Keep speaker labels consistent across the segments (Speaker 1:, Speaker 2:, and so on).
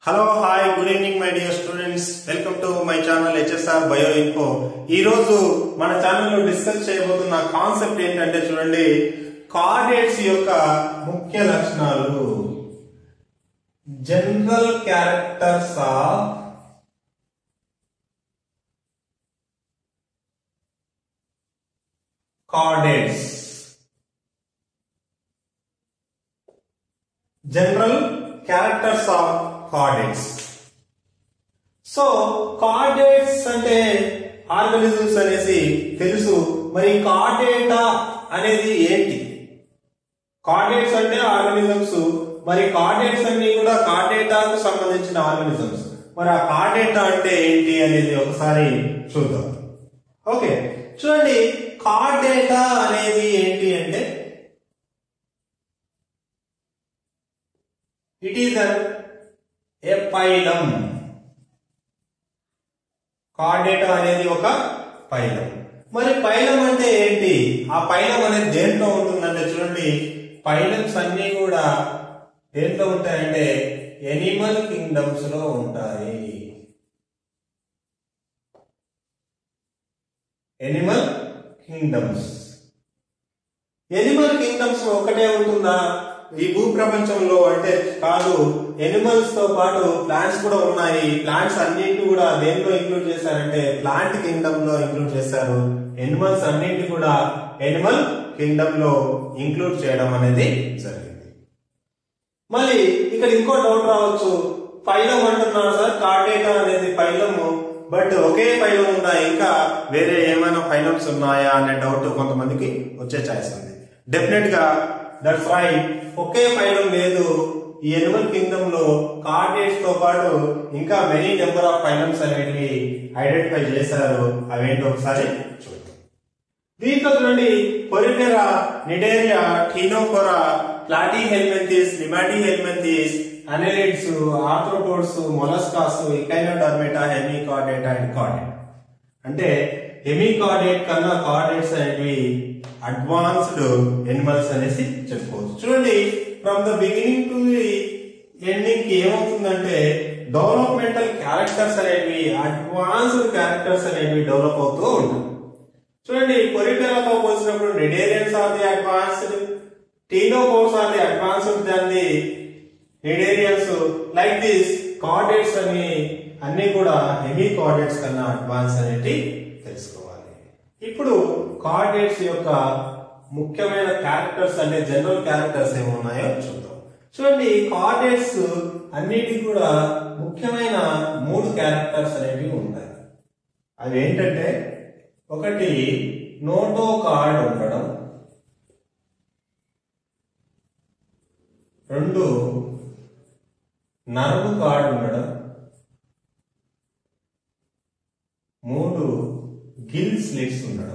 Speaker 1: hello hi good evening my dear students welcome to my channel HSR bio info ఈ రోజు మన ఛానల్లో discuss చేయబోతున్న కాన్సెప్ట్ ఏంటంటే చూడండి కార్డేట్స్ యొక్క ముఖ్య లక్షణాలు general characters of chordates general characters of chordates so chordates అంటే ఆర్గనిజమ్స్ అనేసి తెలుసు మరి కార్డేటా అనేది ఏంటి కార్డేట్స్ అంటే ఆర్గనిజమ్స్ మరి కార్డేట్స్ అన్ని కూడా కార్డేటాకు సంబంధించిన ఆర్గనిజమ్స్ మరి ఆ కార్డేటా అంటే ఏంటి అనేది ఒకసారి చూద్దాం ఓకే చూడండి కార్డేటా అనేది ఏంటి అంటే it is a phylum chordata అనేది ఒక పైలం మరి పైలం అంటే ఏంటి ఆ పైలం అనేది దేంట్లో ఉంటుందంటే చూడండి పైలమ్స్ అన్ని కూడా దేంట్లో ఉంటాయంటే ఎనిమల్ కింగ్డమ్స్ లో ఉంటాయి ఎనిమల్ కింగ్డమ్స్ ఎనిమల్ కింగ్డమ్స్ ఒకటే ఉంటుందా ఈ భూ ప్రపంచంలో అంటే కాదు ఎనిమల్స్ తో పాటు ప్లాంట్స్ కూడా ఉన్నాయి ప్లాంట్స్ అన్నింటిని కూడా దేంట్లో ఇంక్లూడ్ చేశారంటే ప్లాంట్ కింగ్డమ్ లో ఇంక్లూడ్ చేశారు ఎనిమల్స్ అన్నింటిని కూడా ఎనిమల్ కింగ్డమ్ లో ఇంక్లూడ్ చేయడం అనేది జరిగింది మళ్ళీ ఇక్కడ ఇంకో డౌట్ రావచ్చు పైలం అంటున్నారు సార్ కార్డేటా అనేది పైలము బట్ ఒకే పైలం ఉందా ఇంకా వేరే ఏమైనా పైలమ్స్ ఉన్నాయా అనే డౌట్ కొంతమందికి వచ్చే ఛాయిస్ ఉంది డెఫినెట్ గా దట్స్ రైట్ ఒకే పైలం లేదు ఈ ఎనిమల్ కింగ్డమ్ లో కార్డేట్స్ తో పాటు ఇంకా మెనీ నెంబర్ ఆఫ్ పైలమ్స్ అనేటివి ఐడెంటిఫై చేశారు అవేంటో ఒకసారి చూద్దాం దీంట్లో చూడండి porifera cnidaria ctenophora platyhelminthes nemathelminthes annelids arthropods molluscs echinodermata hemichordata and chordate అంటే హెమికార్డేట్ కన్నా కార్డేట్స్ అనేవి అడ్వాన్స్డ్ ఎనిమల్స్ అనేసి చెప్పుకోవచ్చు చూడండి from the beginning to the ending కి ఏమవుతుందంటే డెవలప్మెంటల్ క్యారెక్టర్స్ అనేవి అడ్వాన్స్డ్ క్యారెక్టర్స్ అనేవి డెవలప్ అవుతూ ఉంటుంది చూడండి కొరిటెరాతో పోల్చినప్పుడు cnidarians are the advanced ctenophores are the advanced than the cnidarians like this chordates అని అన్ని కూడా హెవీ కార్డేట్స్ కన్నా అడ్వాన్స్ అనేది తెలుసుకోవాలి ఇప్పుడు కార్డేట్స్ యొక్క ముఖ్యమైన క్యారెక్టర్స్ అంటే జనరల్ క్యారెక్టర్స్ ఏమున్నాయో చూద్దాం చూడండి కార్డేట్స్ అన్నిటికి కూడా ముఖ్యమైన మూడు క్యారెక్టర్స్ అనేవి ఉంటాయి అవి ఏంటంటే ఒకటి నోటో కార్డ్ ఉండడం రెండు నర్వ్ కార్డ్ ఉండడం మూడు గిల్ స్లిట్స్ ఉండడం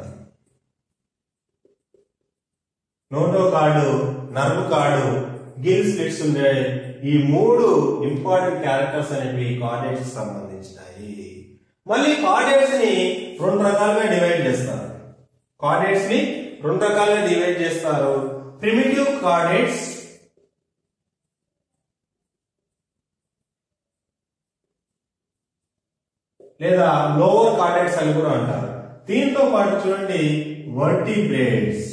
Speaker 1: notochord nerve cord gill slits ఉండే ఈ మూడు ఇంపార్టెంట్ క్యారెక్టర్స్ అనేవి కార్డేట్స్ సంబంధించినాయి మళ్ళీ కార్డేట్స్ ని రెండు రకాలుగా డివైడ్ చేస్తారు కార్డేట్స్ ని రెండు రకాలుగా డివైడ్ చేస్తారు ప్రిమిటివ్ కార్డేట్స్ లేదా లోవర్ కార్డేట్స్ అని కూడా అంటారు దీంతో పాటు చూడండి వర్టిబ్రేట్స్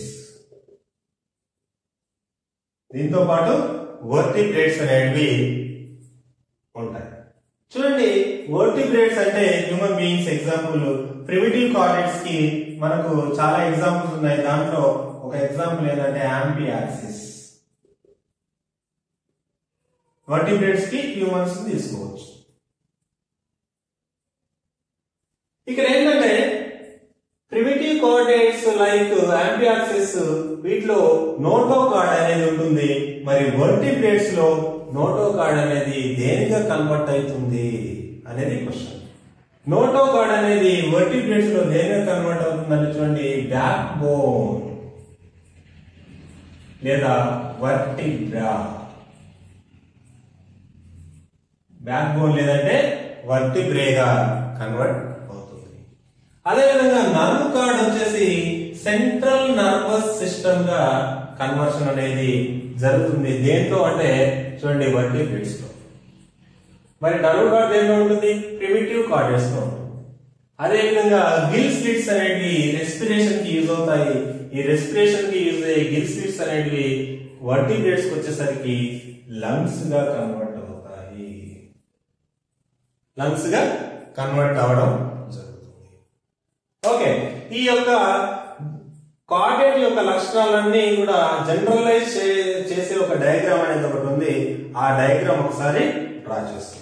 Speaker 1: దీంతో పాటు వర్టిబ్రేట్స్ అనేవి ఉంటాయి చూడండి వర్టిబ్రేట్స్ అంటే human beings example primitive chordates కి మనకు చాలా ఎగ్జాంపుల్స్ ఉన్నాయి దాంట్లో ఒక ఎగ్జాంపుల్ ఏంటంటే యాంపీ యాక్సిస్ వర్టిబ్రేట్స్ కి హ్యూమన్స్ తీసుకోవచ్చు ఇక్కడ ఏంటంటే ప్రిమిటివ్ కోఆర్డినేట్స్ లైక్ యాంపియాక్సిస్ వీటిలో నోటో కార్డ్ అనేది ఉంటుంది మరి వర్టిబ్రేట్స్ లో నోటో కార్డ్ అనేది దేనిగా కన్వర్ట్ అవుతుంది అనేది క్వశ్చన్ నోటో కార్డ్ అనేది వర్టిబ్రేట్స్ లో దేనిగా కన్వర్ట్ అవుతుందని చూడండి బ్యాక్ బోన్ లేదా వర్టిబ్రా బ్యాక్ బోన్ లేదంటే వర్టిబ్రేగా కన్వర్ట్ అవుతుంది అదేవిధంగా నర్వ్ కార్డ్ వచ్చేసి సెంట్రల్ నర్వస్ సిస్టమ్ గా కన్వర్షన్ అనేది జరుగుతుంది దేంట్లో అంటే చూడండి వర్టిబ్రేట్స్ లో మరి నర్వ్ కార్డ్ దేంట్లో ఉంటుంది ప్రిమిటివ్ కార్డెస్ లో ఉంటుంది అదేవిధంగా గిల్ స్లిట్స్ అనేవి రెస్పిరేషన్ కి యూజ్ అవుతాయి ఈ రెస్పిరేషన్ కి యూజ్ అయ్యే గిల్ స్లిట్స్ అనేవి వర్టిబ్రేట్స్ వచ్చేసరికి లంగ్స్ గా కన్వర్ట్ అవుతాయి లంగ్స్ గా కన్వర్ట్ అవ్వడం జరుగుతుంది ఓకే ఈ యొక్క కార్డెట్ యొక్క లక్షణాలన్నీ కూడా జనరలైజ్ చేసే ఒక డయాగ్రామ్ అనేది ఒకటి ఉంది ఆ డయాగ్రామ్ ఒకసారి డ్రా చేస్తున్నాం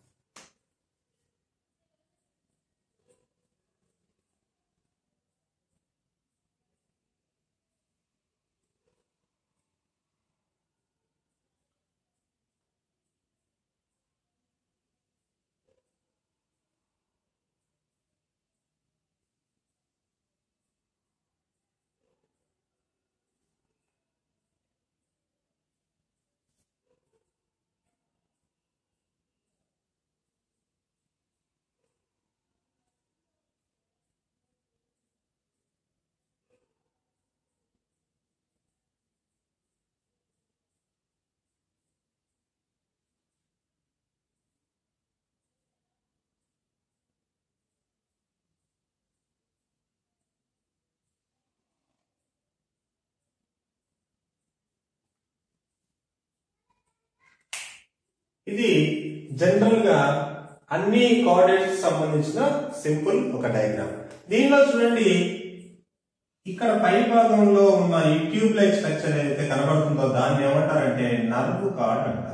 Speaker 1: ఇది జనరల్ గా అన్ని కోఆర్డినేట్స్ సంబంధించిన సింపుల్ ఒక డయాగ్రామ్ దీనిలో చూడండి ఇక్కడ పై భాగంలో ఉన్న ఈ ట్యూబ్ లైక్ స్ట్రక్చర్ ఏదైతే కనబడుతుందో దాన్ని ఏమంటారంటే నర్వ్ కార్డ్ అంటారు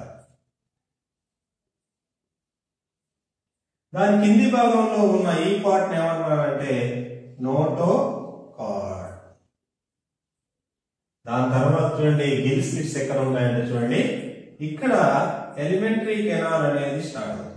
Speaker 1: దాని కింది భాగంలో ఉన్న ఈ పార్ట్ ఏమంటారంటే నోటో కార్డ్ దాని తర్వాత చూడండి గిల్ స్లిట్స్ ఎక్కడ ఉన్నాయంటే చూడండి ఇక్కడ ఎలిమెంటరీ కెనాల్ అనేది స్టార్ట్ అవుతుంది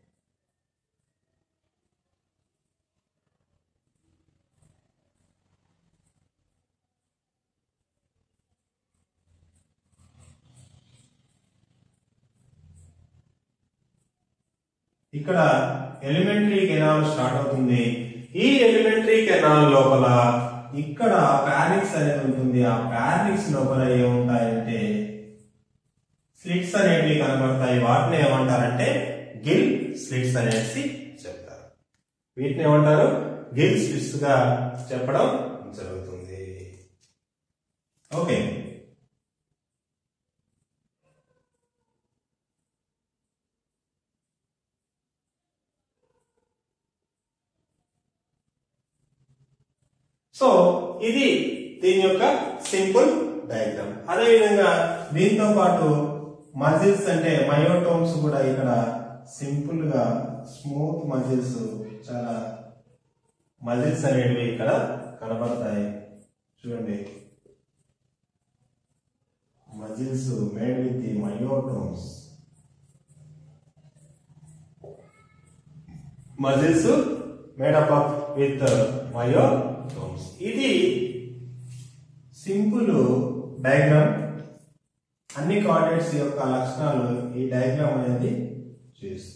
Speaker 1: ఇక్కడ ఎలిమెంటరీ కెనాల్ స్టార్ట్ అవుతుంది ఈ ఎలిమెంటరీ కెనాల్ లోపల ఇక్కడ ప్యారిక్స్ అనేది ఉంటుంది ఆ ప్యారిక్స్ లోపల ఏముంటాయంటే స్లిట్స్ అనేవి కనబడతాయి వాటిని ఏమంటారంటే గిల్ స్లిట్స్ అనేసి చెప్తారు వీటిని ఏమంటారు గిల్ స్లిట్స్ గా చెప్పడం జరుగుతుంది ఓకే సో ఇది దీని యొక్క సింపుల్ డయాగ్రామ్ అదేవిధంగా దీంతో పాటు మజిల్స్ అంటే మయోటోమ్స్ కూడా ఇక్కడ సింపుల్ గా స్మూత్ మజిల్స్ చాలా మజిల్స్ అనేవి ఇక్కడ కనబడతాయి చూడండి muscles made with the myotomes muscles made up up with myotomes ఇది సింపుల్ డయాగ్రామ్ అన్ని కోఆర్డినేట్స్ యొక్క లక్షణాలు ఈ డయాగ్రామ్ అనేది చేస్తుంది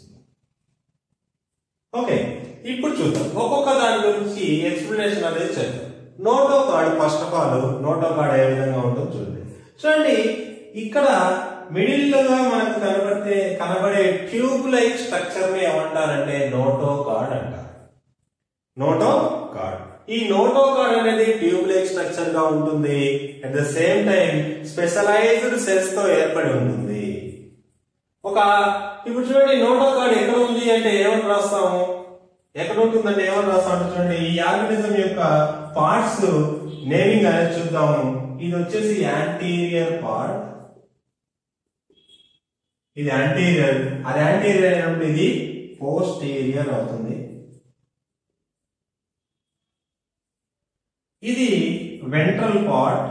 Speaker 1: ఓకే ఇప్పుడు చూద్దాం ఒక్కొక్క దాని గురించి ఎక్స్ప్లెనేషన్ అనేది చేద్దాం notochord first of all notochord ఏ విధంగా ఉంటుందో చూడండి చూడండి ఇక్కడ మిడిల్ గా మనకు కనబడితే కనబడే ట్యూబ్ లైక్ స్ట్రక్చర్ ని ఏమంటారంటే నోటో కార్డ్ అంటారు నోటో కార్డ్ ఈ నోటో కార్డ్ అనేది ట్యూబ్ లైక్ స్ట్రక్చర్ గా ఉంటుంది at the same time specialised cells తో ఏర్పడి ఉంటుంది ఒక ఇప్పుడు చూడండి నోటో కార్డ్ ఎక్కడ ఉంది అంటే ఏమని రాస్తాము ఎక్కడ ఉంటుందంటే ఏమని రాస్తాము చూడండి ఈ ఆర్గనిజం యొక్క పార్ట్స్ నేమింగ్ అనేది చూద్దాము ఇది వచ్చేసి యాంటీరియర్ పార్ట్ ఇది యాంటీరియర్ అది యాంటీరియర్ అయినప్పుడు ఇది పోస్టీరియర్ అవుతుంది ఇది వెంట్రల్ పార్ట్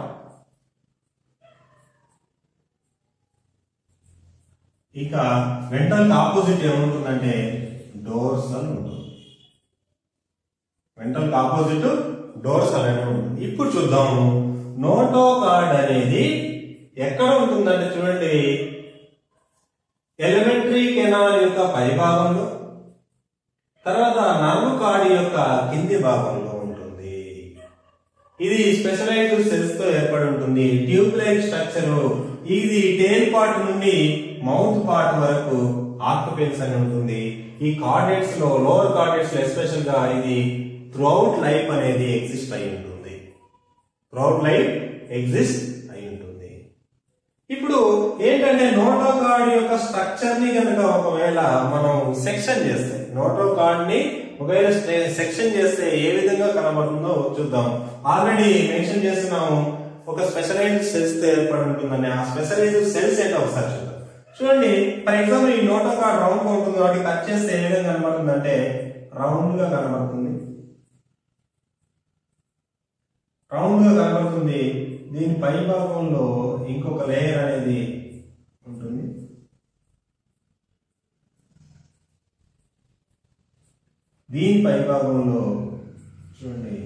Speaker 1: ఇక వెంట్రల్ ఆపోజిట్ ఏముంటుందంటే డోర్సల్ ఉంటుంది వెంట్రల్ ఆపోజిట్ డోర్సల్ అనేది ఉంటుంది ఇప్పుడు చూద్దాము నోటో కార్డ్ అనేది ఎక్కడ ఉంటుందంటే చూడండి ఎలిమెంటరీ కెనాల్ యొక్క పై భాగంలో తర్వాత నర్వ్ కార్డ్ యొక్క కింది భాగంలో ఉంటుంది ఇది స్పెషలైజ్డ్ సెల్స్ తో ఏర్పడి ఉంటుంది ట్యూబ్ లైక్ స్ట్రక్చర్ ఇది టేల్ పార్ట్ నుండి మౌత్ పార్ట్ వరకు ఆక్యుపెన్స్ అని ఉంటుంది ఈ కార్డేట్స్ లో లోవర్ కార్డేట్స్ లో ఎస్పెషల్ గా ఇది త్రూఅవుట్ లైఫ్ అనేది ఎగ్జిస్ట్ అయి ఉంటుంది త్రూఅవుట్ లైఫ్ ఎగ్జిస్ట్ అయి ఉంటుంది ఇప్పుడు ఏంటంటే నోటో కార్డ్ యొక్క స్ట్రక్చర్ ని కనుక ఒకవేళ మనం సెక్షన్ చేస్తే నోటో కార్డ్ ని ఒకవేళ సెక్షన్ చేస్తే ఏ విధంగా కనబడుతుందో చూద్దాం ఆల్రెడీ మెన్షన్ చేస్తున్నాము ఒక స్పెషలైజ్డ్ సెల్స్ ఏర్పడి ఉంటుందని ఆ స్పెషలైజ్డ్ సెల్స్ ఏంటో ఒకసారి చూద్దాం చూడండి ఫర్ ఎగ్జాంపుల్ ఈ నోటో కార్డ్ రౌండ్ గా ఉంటుంది కాబట్టి కట్ చేస్తే ఏ విధంగా కనబడుతుందంటే రౌండ్ గా కనబడుతుంది రౌండ్ గా కనబడుతుంది దీని పై భాగంలో ఇంకొక లేయర్ అనేది ఉంటుంది దీని పై భాగంలో చూడండి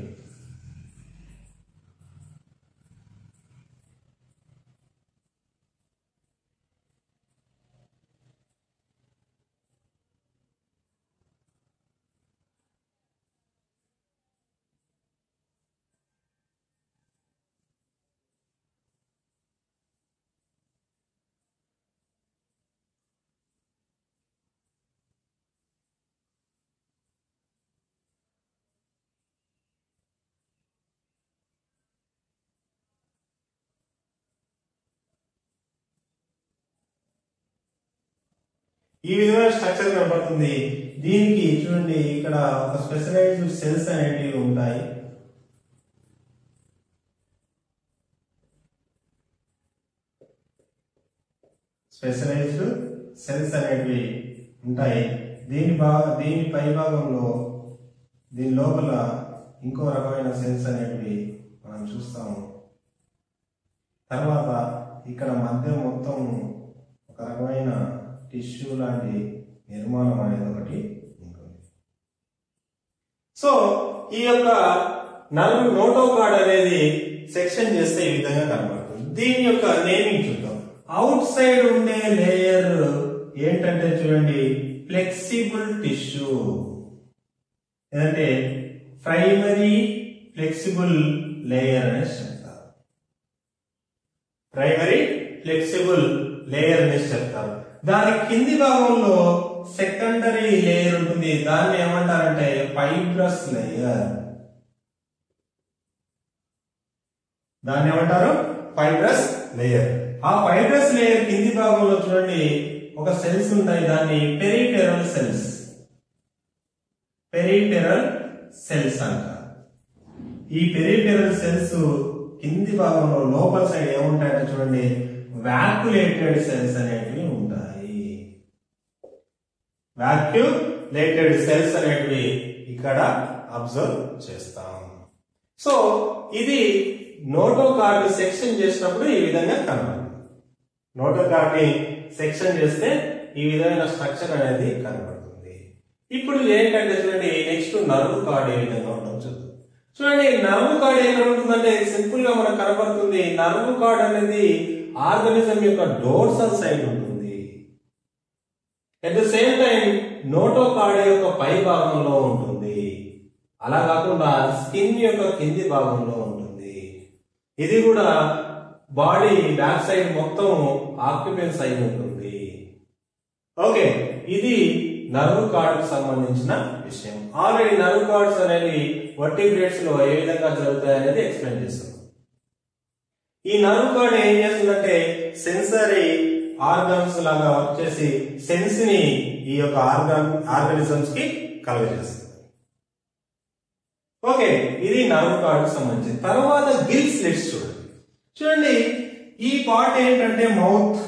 Speaker 1: ఈ విధమైన స్ట్రక్చర్ కనబడుతుంది దీనికి చూడండి ఇక్కడ ఒక స్పెషలైజ్డ్ సెల్స్ అనేటివి ఉంటాయి స్పెషలైజ్డ్ సెల్స్ అనేటివి ఉంటాయి దీని భాగ దీని పై భాగంలో దీని లోపల ఇంకో రకమైన సెల్స్ అనేటివి మనం చూస్తాము తర్వాత ఇక్కడ మధ్య మొత్తం ఒక రకమైన టిష్యూ లాంటి నిర్మాణం అనేది ఒకటి ఉంటుంది సో ఈ యొక్క నలుగు నోటో కార్డ్ అనేది సెక్షన్ చేస్తే ఈ విధంగా కనబడుతుంది దీని యొక్క నేమింగ్ చూద్దాం అవుట్ సైడ్ ఉండే లేయర్ ఏంటంటే చూడండి ఫ్లెక్సిబుల్ టిష్యూ ఏంటంటే ప్రైమరీ ఫ్లెక్సిబుల్ లేయర్ అనేసి చెప్తారు ప్రైమరీ ఫ్లెక్సిబుల్ లేయర్ అనేసి చెప్తారు దాని కింది భాగంలో సెకండరీ లేయర్ ఉంటుంది దాన్ని ఏమంటారంటే ఫైబ్రస్ లేయర్ దాన్ని ఏమంటారు ఫైబ్రస్ లేయర్ ఆ ఫైబ్రస్ లేయర్ కింది భాగంలో చూడండి ఒక సెల్స్ ఉంటాయి దాన్ని పెరిటెరల్ సెల్స్ పెరిటెరల్ సెల్స్ అంటారు ఈ పెరిటెరల్ సెల్స్ కింది భాగంలో లోపల సైడ్ ఏముంటాయంటే చూడండి వ్యాక్యులేటెడ్ సెల్స్ అనేటివి ఉంటాయి వ్యాక్యులేటెడ్ సెల్స్ అనేటివి ఇక్కడ అబ్జర్వ్ చేస్తాం సో ఇది నోటో కార్డు సెక్షన్ చేసినప్పుడు ఈ విధంగా కనబడుతుంది నోటో కార్డ్ ని సెక్షన్ చేస్తే ఈ విధమైన స్ట్రక్చర్ అనేది కనబడుతుంది ఇప్పుడు ఏంటంటే చూడండి నెక్స్ట్ నర్వ్ కార్డ్ ఏ విధంగా ఉంటుందో చూద్దాం చూడండి నర్వ్ కార్డ్ ఎక్కడ ఉంటుందంటే సింపుల్ గా మనకు కనబడుతుంది నర్వ్ కార్డ్ అనేది ఆర్గనిజం యొక్క డోర్సల్ సైడ్ ఉంటుంది at the same time notochord యొక్క పై భాగంలో ఉంటుంది అలా కాకుండా స్కిన్ యొక్క కింది భాగంలో ఉంటుంది ఇది కూడా బాడీ బ్యాక్ సైడ్ మొత్తం ఆక్యుపెన్స్ అయి ఉంటుంది ఓకే ఇది నర్వ్ కార్డ్ సంబంధించిన విషయం ఆల్రెడీ నర్వ్ కార్డ్స్ అనేవి వర్టిబ్రేట్స్ లో ఏ విధంగా జరుగుతాయి అనేది ఎక్స్ప్లెయిన్ చేస్తాం ఈ నర్వ్ కార్డ్ ఏం చేస్తుందంటే సెన్సరీ ఆర్గన్స్ లాగా వర్క్ చేసి సెన్స్ ని ఈ యొక్క ఆర్గాన్ ఆర్గానిజమ్స్ కి కలుగజేస్తుంది ఓకే ఇది నర్వ్ కార్డ్ సంబంధించి తర్వాత గిల్ స్లిట్స్ చూడండి చూడండి ఈ పార్ట్ ఏంటంటే మౌత్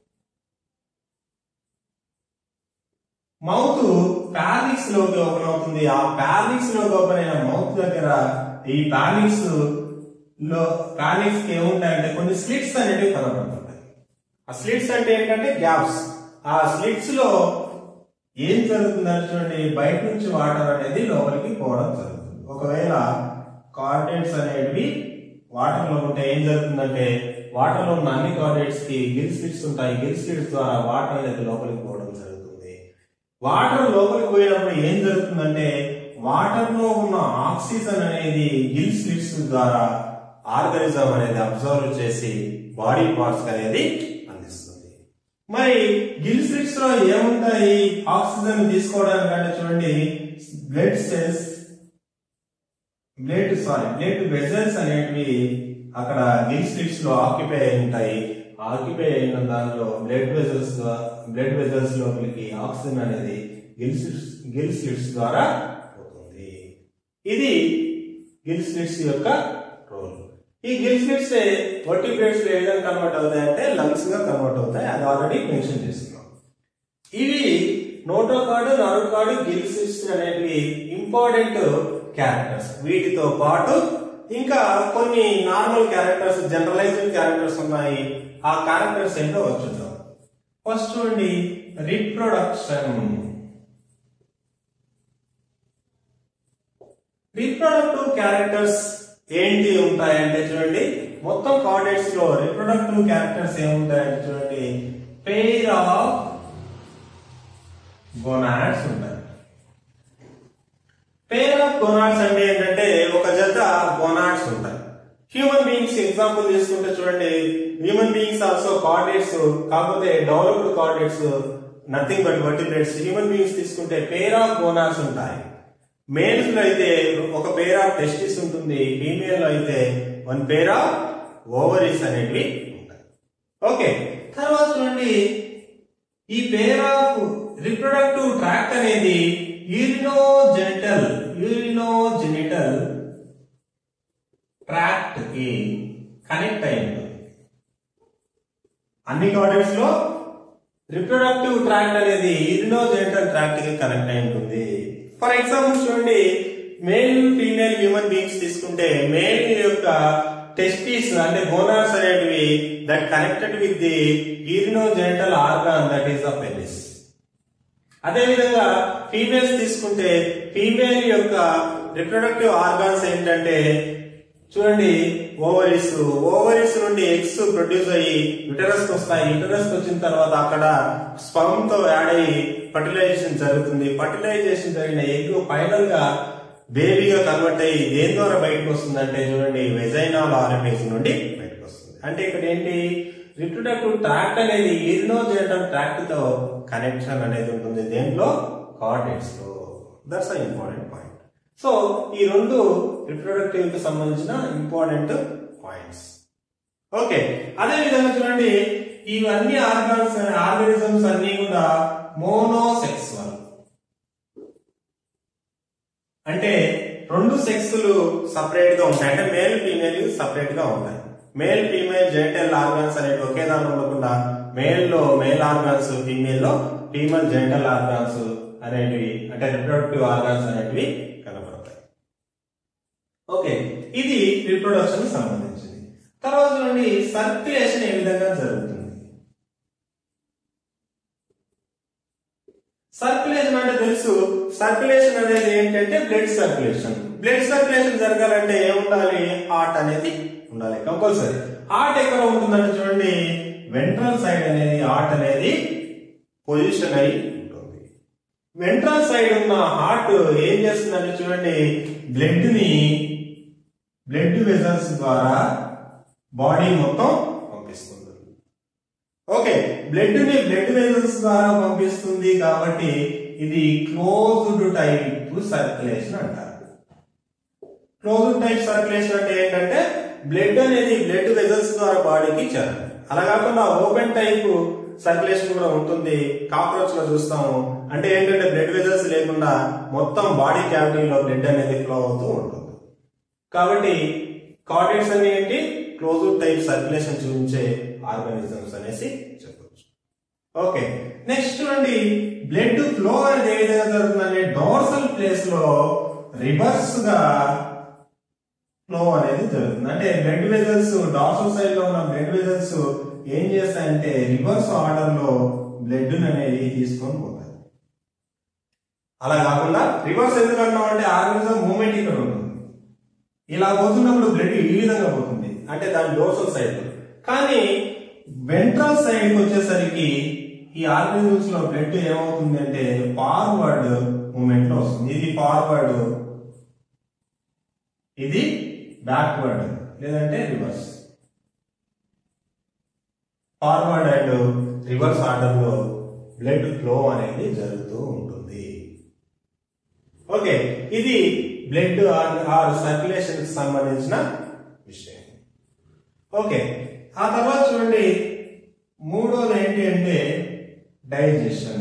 Speaker 1: మౌత్ ప్యారిక్స్ లోకి ఓపెన్ అవుతుంది ఆ ప్యారిక్స్ లోకి ఓపెన్ అయిన మౌత్ దగ్గర ఈ ప్యారిక్స్ లో ప్యారిక్స్ కి ఏముంటాయంటే కొన్ని స్లిట్స్ అనేవి కనబడుతుంటాయి ఆ స్లిట్స్ అంటే ఏంటంటే గ్యాప్స్ ఆ స్లిట్స్ లో ఏం జరుగుతుందంటే చూడండి బయట నుంచి వాటర్ అనేది లోపలికి పోవడం జరుగుతుంది ఒకవేళ కార్డేట్స్ అనేవి వాటర్ లో ఉంటే ఏం జరుగుతుందంటే వాటర్ లో ఉన్న అన్ని కార్డేట్స్ కి గిల్ స్లిట్స్ ఉంటాయి గిల్ స్లిట్స్ ద్వారా వాటర్ అనేది లోపలికి పోవడం జరుగుతుంది వాటర్ లోపలికి పోయినప్పుడు ఏం జరుగుతుందంటే వాటర్ లో ఉన్న ఆక్సిజన్ అనేది గిల్ స్లిట్స్ ద్వారా ఆర్గనిజం అనేది అబ్జర్వ్ చేసి బాడీ పార్ట్స్ అనేది అందిస్తుంది మరి గిల్ స్లిట్స్ లో ఏముంటాయి ఆక్సిజన్ తీసుకోవడానికి అంటే చూడండి blood cells blood sorry blood vessels అనేటివి అక్కడ గిల్ స్లిట్స్ లో ఆక్యుపై అయి ఉంటాయి ఆక్యుపై అయిన దానిలో బ్లడ్ వెజల్స్ బ్లడ్ వెజల్స్ లోపలికి ఆక్సిజన్ అనేది గిల్ స్లిట్స్ గిల్ స్లిట్స్ ద్వారా పోతుంది ఇది గిల్ స్లిట్స్ యొక్క రోల్ ఈ గిల్ స్లిట్స్ వర్టిబ్రేట్స్ ఏ విధంగా కన్వర్ట్ అవుతాయి అంటే లంగ్స్ గా కన్వర్ట్ అవుతాయి అది ఆల్రెడీ మెన్షన్ చేస్తున్నాం ఇవి నోటోకార్డు నరోకార్డు గిల్ స్లిట్స్ అనేటివి ఇంపార్టెంట్ క్యారెక్టర్స్ వీటితో పాటు ఇంకా కొన్ని నార్మల్ క్యారెక్టర్స్ జనరలైజ్డ్ క్యారెక్టర్స్ ఉన్నాయి ఆ క్యారెక్టర్స్ ఏంటో వచ్చుద్దాం ఫస్ట్ చూడండి రిప్రొడక్షన్ రిప్రొడక్టివ్ క్యారెక్టర్స్ ఏంటి ఉంటాయంటే చూడండి మొత్తం కార్డెట్స్ లో రిప్రొడక్టివ్ క్యారెక్టర్స్ ఏముంటాయంటే చూడండి పేర్ ఆఫ్ గొనాడ్స్ ఉంటాయి పేర్ ఆఫ్ గొనాడ్స్ అంటే ఏంటంటే ఒక జత గొనాడ్స్ ఉంటాయి హ్యూమన్ బీయింగ్స్ ఎగ్జాంపుల్ తీసుకుంటే చూడండి హ్యూమన్ బీయింగ్స్ ఆల్సో కార్డేట్స్ కాకపోతే developed chordates nothing but vertebrates human beings తీసుకుంటే పేర్ ఆఫ్ గోనాడ్స్ ఉంటాయి మేల్స్ లో అయితే ఒక పేర్ ఆఫ్ టెస్టిస్ ఉంటుంది ఫీమేల్ లో అయితే వన్ పేర్ ఆఫ్ ఓవరీస్ అనేటివి ఉంటాయి ఓకే తర్వాత చూడండి ఈ పేర్ ఆఫ్ రిప్రొడక్టివ్ ట్రాక్ట్ అనేది యూరినోజెనిటల్ యూరినోజెనిటల్ ట్రాక్ట్ కి కనెక్ట్ అయి ఉంటుంది అన్ని కార్డెట్స్ లో రిప్రొడక్టివ్ ట్రాక్ట్ అనేది యూరినోజెనిటల్ ట్రాక్ట్ కి కనెక్ట్ అయి ఉంటుంది ఫర్ ఎగ్జాంపుల్ చూడండి మేల్ ఫీమేల్ హ్యూమన్ బీయింగ్స్ తీసుకుంటే మేల్ యొక్క టెస్టిస్ అంటే గోనార్స్ అనేటివి that connected with the urinogenital organ that is the penis అదే విధంగా ఫీమేల్స్ తీసుకుంటే ఫీమేల్ యొక్క రిప్రొడక్టివ్ ఆర్గాన్స్ ఏంటంటే చూడండి ఓవరీస్ ఓవరీస్ నుండి ఎగ్స్ ప్రొడ్యూస్ అయ్యి యుటరస్ వస్తాయి యుటరస్ వచ్చిన తర్వాత అక్కడ స్పర్మ్ తో యాడ్ అయ్యి ఫర్టిలైజేషన్ జరుగుతుంది ఫర్టిలైజేషన్ జరిగిన ఎగ్ ఫైనల్ గా బేబీగా కన్వర్ట్ అయ్యి దేని ద్వారా బయటకు వస్తుంది అంటే చూడండి వెజైనాల్ ఆరిఫేస్ నుండి బయటకు వస్తుంది అంటే ఇక్కడ ఏంటి రిప్రొడక్టివ్ ట్రాక్ట్ అనేది ఇరినోజెనటల్ ట్రాక్ట్ తో కనెక్షన్ అనేది ఉంటుంది దేంట్లో కార్డెట్స్ లో దట్స్ ఇంపార్టెంట్ పాయింట్ సో ఈ రెండు రిప్రొడక్టివ్ కి సంబంధించిన ఇంపార్టెంట్ పాయింట్స్ ఓకే అదే విధంగా చూడండి ఇవన్నీ ఆర్గాన్స్ ఆర్గానిజమ్స్ అన్ని కూడా మోనోసెక్సువల్ అంటే రెండు సెక్స్లు సపరేట్ గా ఉంటాయి అంటే మేల్ ఫీమేల్ సపరేట్ గా ఉంటాయి మేల్ ఫీమేల్ జెనిటల్ ఆర్గాన్స్ అనేవి ఒకే దానిలో ఉండకుండా మేల్ లో మేల్ ఆర్గాన్స్ ఫీమేల్ లో ఫీమేల్ జెనిటల్ ఆర్గాన్స్ అనేటివి అంటే రిప్రొడక్టివ్ ఆర్గాన్స్ అనేటివి కనబడతాయి ఓకే ఇది రిప్రొడక్షన్ సంబంధించింది తర్వాత చూడండి సర్క్యులేషన్ ఏ విధంగా జరుగుతుంది సర్క్యులేషన్ అంటే తెలుసు సర్క్యులేషన్ అనేది ఏంటంటే బ్లడ్ సర్క్యులేషన్ బ్లడ్ సర్క్యులేషన్ జరగాలంటే ఏముండాలి హార్ట్ అనేది ఉండాలి కంపల్సరీ హార్ట్ ఎక్కడ ఉంటుందంటే చూడండి వెంట్రల్ సైడ్ అనేది హార్ట్ అనేది పొజిషన్ అయి ఉంటుంది వెంట్రల్ సైడ్ ఉన్న హార్ట్ ఏం చేస్తుందంటే చూడండి బ్లడ్ ని బ్లడ్ వెజల్స్ ద్వారా బాడీ మొత్తం పంపిస్తుంది ఓకే బ్లడ్ ని బ్లడ్ వెజల్స్ ద్వారా పంపిస్తుంది కాబట్టి ఇది క్లోజ్డ్ టైప్ సర్క్యులేషన్ అంటారు క్లోజ్డ్ టైప్ సర్క్యులేషన్ అంటే ఏంటంటే బ్లడ్ అనేది బ్లడ్ వెజల్స్ ద్వారా బాడీకి చేరాలి అలా కాకుండా ఓపెన్ టైప్ సర్క్యులేషన్ కూడా ఉంటుంది కాక్రోచ్ లో చూస్తాము అంటే ఏంటంటే బ్లడ్ వెజల్స్ లేకుండా మొత్తం బాడీ క్యావిటీలో బ్లడ్ అనేది ఫ్లో అవుతూ ఉంటుంది కాబట్టి కార్డెట్స్ అన్ని ఏంటి క్లోజ్డ్ టైప్ సర్క్యులేషన్ చూపించే ఆర్గానిజమ్స్ అనేసి చెప్పొచ్చు ఓకే నెక్స్ట్ చూడండి బ్లడ్ ఫ్లో అనేది ఏ విధంగా జరుగుతుందంటే డోర్సల్ ప్లేస్ లో రివర్స్ గా ఫ్లో అనేది జరుగుతుంది అంటే బ్లడ్ వెజల్స్ డార్సల్ సైడ్ లో ఉన్న బ్లడ్ వెజల్స్ ఏం చేస్తాయంటే రివర్స్ ఆర్డర్ లో బ్లడ్ అనేది తీసుకొని పోతాయి అలా కాకుండా రివర్స్ ఎందుకు అంటాం అంటే ఆర్గనిజం మూమెంట్ ఇక్కడ ఉంటుంది ఇలా పోతున్నప్పుడు బ్లడ్ ఈ విధంగా పోతుంది అంటే దాని డోర్సల్ సైడ్ కానీ వెంట్రల్ సైడ్ వచ్చేసరికి ఈ ఆర్గనిజమ్స్ లో బ్లడ్ ఏమవుతుంది అంటే ఫార్వర్డ్ మూమెంట్ లో వస్తుంది ఇది ఫార్వర్డ్ ఇది బ్యాక్వర్డ్ లేదంటే reverse forward and reverse order లో బ్లడ్ ఫ్లో అనేది జరుగుతూ ఉంటుంది ఓకే ఇది బ్లడ్ ఆర్ సర్క్యులేషన్ కి సంబంధించిన విషయం ఓకే ఆ తర్వాత చూడండి మూడోది ఏంటి అంటే డైజెషన్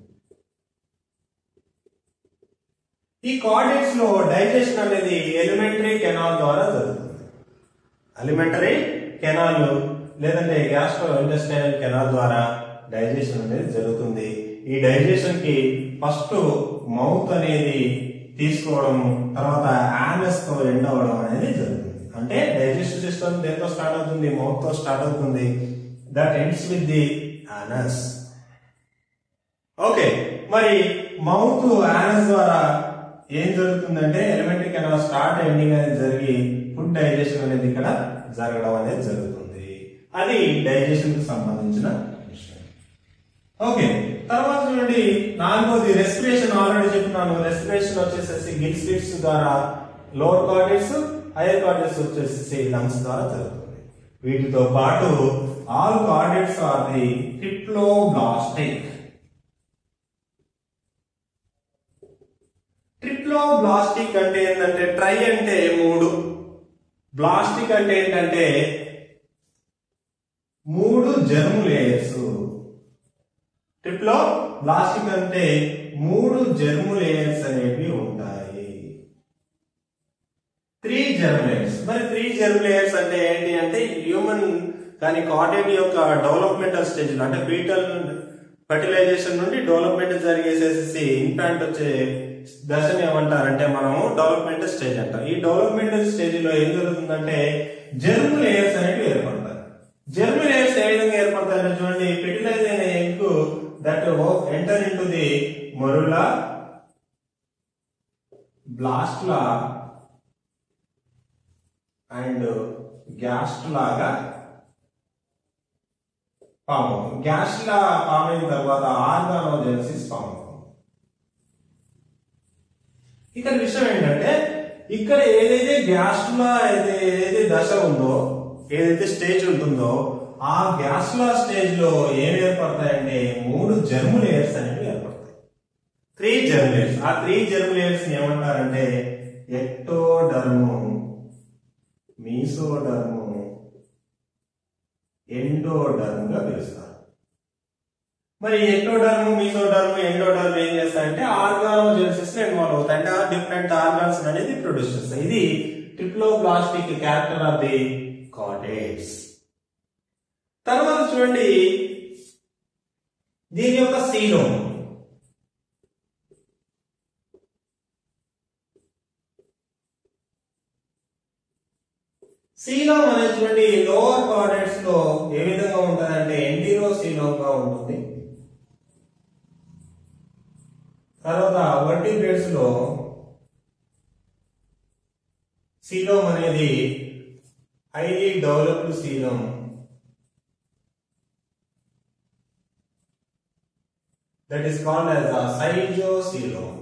Speaker 1: ఈ కార్డెట్స్ లో డైజెషన్ అనేది ఎలిమెంటరీ కెనాల్ ద్వారా జరుగుతుంది ఎలిమెంటరీ కెనాల్ లేదంటే గ్యాస్ట్రో ఇంటెస్టైనల్ కెనాల్ ద్వారా డైజెషన్ అనేది జరుగుతుంది ఈ డైజెషన్ కి ఫస్ట్ మౌత్ అనేది తీసుకోవడం తర్వాత యానస్ తో ఎండ్ అవ్వడం అనేది జరుగుతుంది అంటే డైజెస్టివ్ సిస్టమ్ దేంతో స్టార్ట్ అవుతుంది మౌత్ తో స్టార్ట్ అవుతుంది that ends with the anus okay మరి మౌత్ యానస్ ద్వారా ఏం జరుగుతుందంటే ఎలిమెంటరీ కెనాల్ స్టార్ట్ ఎండింగ్ అనేది జరిగి ఫుడ్ డైజెషన్ అనేది ఇక్కడ జరగడం అనేది జరుగుతుంది అది డైజెషన్ కి సంబంధించిన విషయం ఓకే తర్వాత చూడండి నాలుగోది రెస్పిరేషన్ ఆల్రెడీ చెప్తున్నాను రెస్పిరేషన్ వచ్చేసేసి గిల్ స్లిట్స్ ద్వారా లోవర్ కార్డెట్స్ హైయర్ కార్డెట్స్ వచ్చేసి లంగ్స్ ద్వారా జరుగుతుంది వీటితో పాటు all chordates are the triploblastic triploblastic అంటే ఏంటంటే ట్రై అంటే మూడు బ్లాస్టిక్ అంటే ఏంటంటే మూడు జర్మ్ లేయర్స్ ట్రిప్లో బ్లాస్టిక్ అంటే మూడు జర్మ్ లేయర్స్ అనేవి ఉంటాయి త్రీ జర్మ్ లేయర్స్ మరి త్రీ జర్మ్ లేయర్స్ అంటే ఏంటి అంటే హ్యూమన్ కానీ కాటెన్ యొక్క డెవలప్మెంటల్ స్టేజ్ అంటే బీటల్ ఫర్టిలైజేషన్ నుండి డెవలప్మెంట్ జరిగేసేసి ఇన్ఫాంట్ వచ్చే దశని ఏమంటారంటే మనము డెవలప్మెంట్ స్టేజ్ అంటాం ఈ డెవలప్మెంటల్ స్టేజ్ లో ఏం జరుగుతుందంటే జర్మ్ లేయర్స్ అనేవి ఏర్పడతాయి జర్మ్ లేయర్స్ ఏ విధంగా ఏర్పడతాయంటే చూడండి ఫెర్టిలైజ్ అయిన egg that enter into the morula blastula and gastrula లాగా ఫామ్ అవుతుంది గ్యాస్ లా ఫామ్ అయిన తర్వాత ఆర్గానోజెనసిస్ ఫామ్ అవుతుంది ఇక్కడ విషయం ఏంటంటే ఇక్కడ ఏదైతే గ్యాస్ లా అయితే ఏదైతే దశ ఉందో ఏదైతే స్టేజ్ ఉంటుందో ఆ గ్యాస్ లా స్టేజ్ లో ఏం ఏర్పడతాయంటే మూడు జర్మ్ లేయర్స్ అనేవి ఏర్పడతాయి త్రీ జర్మ్ లేయర్స్ ఆ త్రీ జర్మ్ లేయర్స్ ఏమంటారంటే ఎక్టోడర్ము మీసోడర్ము ఎండోడర్మ్ గా పిలుస్తారు మరి ఎండోడర్మ్ మీసోడర్మ్ ఎండోడర్మ్ ఏం చేస్తాయంటే ఆర్గానోజెనసిస్ ఇన్వాల్వ్ అవుతాయి అంటే డిఫరెంట్ ఆర్గాన్స్ అనేది ప్రొడ్యూస్ చేస్తాయి ఇది triploblastic character of the chordates తర్వాత చూడండి దీని యొక్క సీలో సీలోమ్ అనేది చూడండి లోవర్ కార్డెట్స్ లో ఏ విధంగా ఉంటుందంటే ఎంటీరో సీలోమ్ గా ఉంటుంది తర్వాత వర్టిబ్రేట్స్ లో సీలోమ్ అనేది highly developed coelom that is called as a schizocoelom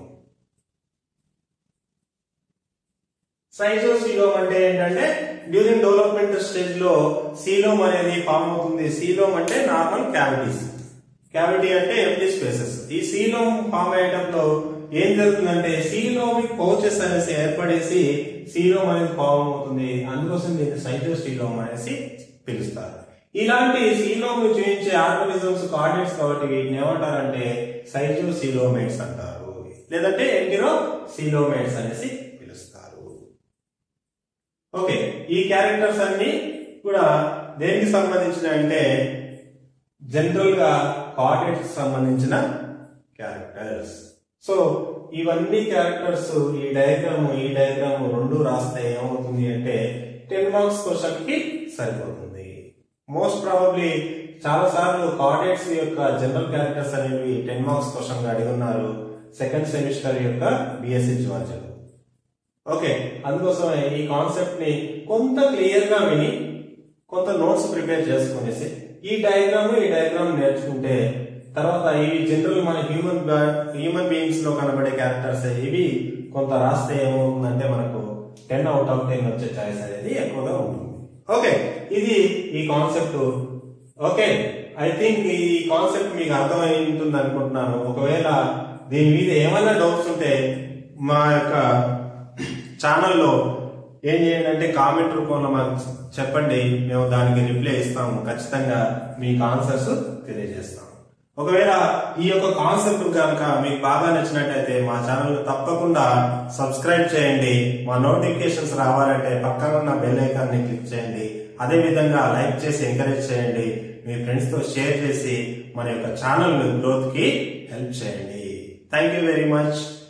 Speaker 1: schizocoelom అంటే ఏంటంటే డ్యూరింగ్ డెవలప్మెంట్ స్టేజ్ లో సీలోమ్ అనేది ఫామ్ అవుతుంది సీలోమ్ అంటే నార్మల్ క్యావిటీస్ క్యావిటీ అంటే ఎంటీ స్పేసెస్ ఈ సీలోమ్ ఫామ్ అయ్యేటప్పుడు ఏం జరుగుతుందంటే సీలోమిక్ పౌచెస్ అనేసి ఏర్పడేసి సీలోమ్ అనేది ఫామ్ అవుతుంది అందుకోసం దీన్ని సైజోసీలోమ్ అనేసి పిలుస్తారు ఇలాంటి సీలోమ్ చూపించే ఆర్గనిజమ్స్ కార్డెట్స్ కాబట్టి వీటిని ఏమంటారంటే సైజో సీలోమేట్స్ అంటారు లేదంటే ఎంటిరో సీలోమేట్స్ అనేసి పిలుస్తారు ఓకే ఈ క్యారెక్టర్స్ అన్ని కూడా దేనికి సంబంధించిన అంటే జనరల్ గా కార్డెట్స్ సంబంధించిన క్యారెక్టర్స్ సో ఇవన్నీ క్యారెక్టర్స్ ఈ డయాగ్రామ్ ఈ డయాగ్రామ్ రెండు రాస్తే ఏమవుతుంది అంటే టెన్ మార్క్స్ క్వశ్చన్ కి సరిపోతుంది మోస్ట్ ప్రాబబ్లీ చాలా సార్లు కార్డెట్స్ యొక్క జనరల్ క్యారెక్టర్స్ అనేవి టెన్ మార్క్స్ క్వశ్చన్ గా అడిగున్నారు సెకండ్ సెమిస్టర్ యొక్క బిఎస్సి జువాలజీ ఓకే అందుకోసమే ఈ కాన్సెప్ట్ ని కొంత క్లియర్ గా విని కొంత నోట్స్ ప్రిపేర్ చేసుకునేసి ఈ డయాగ్రామ్ ఈ డయాగ్రామ్ నేర్చుకుంటే తర్వాత ఇవి జనరల్ మన హ్యూమన్ హ్యూమన్ బీయింగ్స్ లో కనబడే క్యారెక్టర్స్ ఇవి కొంత రాస్తే ఏమవుతుందంటే మనకు టెన్ అవుట్ ఆఫ్ టెన్ వచ్చే ఛాయిస్ అనేది ఎక్కువగా ఉంటుంది ఓకే ఇది ఈ కాన్సెప్ట్ ఓకే ఐ థింక్ ఈ కాన్సెప్ట్ మీకు అర్థమై ఉంటుంది అనుకుంటున్నాను ఒకవేళ దీని మీద ఏమైనా డౌట్స్ ఉంటే మా యొక్క ఛానల్లో ఏం చేయండి అంటే కామెంట్ రూపంలో మాకు చెప్పండి మేము దానికి రిప్లై ఇస్తాము ఖచ్చితంగా మీకు ఆన్సర్స్ తెలియజేస్తాము ఒకవేళ ఈ యొక్క కాన్సెప్ట్ కనుక మీకు బాగా నచ్చినట్టయితే మా ఛానల్ తప్పకుండా సబ్స్క్రైబ్ చేయండి మా నోటిఫికేషన్స్ రావాలంటే పక్కన ఉన్న బెల్ ఐకాన్ ని క్లిక్ చేయండి అదే విధంగా లైక్ చేసి ఎంకరేజ్ చేయండి మీ ఫ్రెండ్స్ తో షేర్ చేసి మన యొక్క ఛానల్ గ్రోత్ కి హెల్ప్ చేయండి థ్యాంక్ యూ వెరీ మచ్